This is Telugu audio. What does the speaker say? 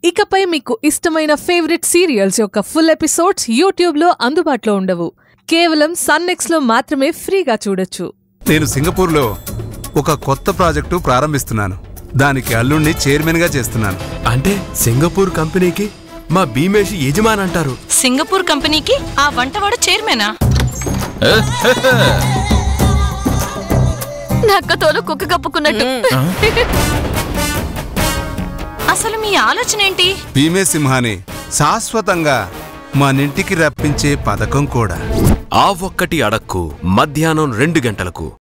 ఇకపై మీకు ఇష్టమైన ఫేవరెట్ సీరియల్స్ యొక్క ఫుల్ ఎపిసోడ్స్ యూట్యూబ్లో అందుబాటులో ఉండవు కేవలం సన్నెక్స్లో మాత్రమే ఫ్రీగా చూడొచ్చు నేను సింగపూర్లో ఒక కొత్త ప్రాజెక్టు ప్రారంభిస్తున్నాను దానికి అల్లుణ్ణి చైర్మన్గా చేస్తున్నాను అంటే సింగపూర్ కంపెనీకి మా భీమేష్ యజమాని అంటారు సింగపూర్ కంపెనీకి ఆ వంటవాడు చైర్మనా నక్కతోలు కుక్క కప్పుకున్నట్టు అసలు మీ ఆలోచన ఏంటి భీమే సింహాని శాశ్వతంగా మనింటికి రప్పించే పథకం కూడా ఆ ఒక్కటి అడక్కు మధ్యాహ్నం రెండు గంటలకు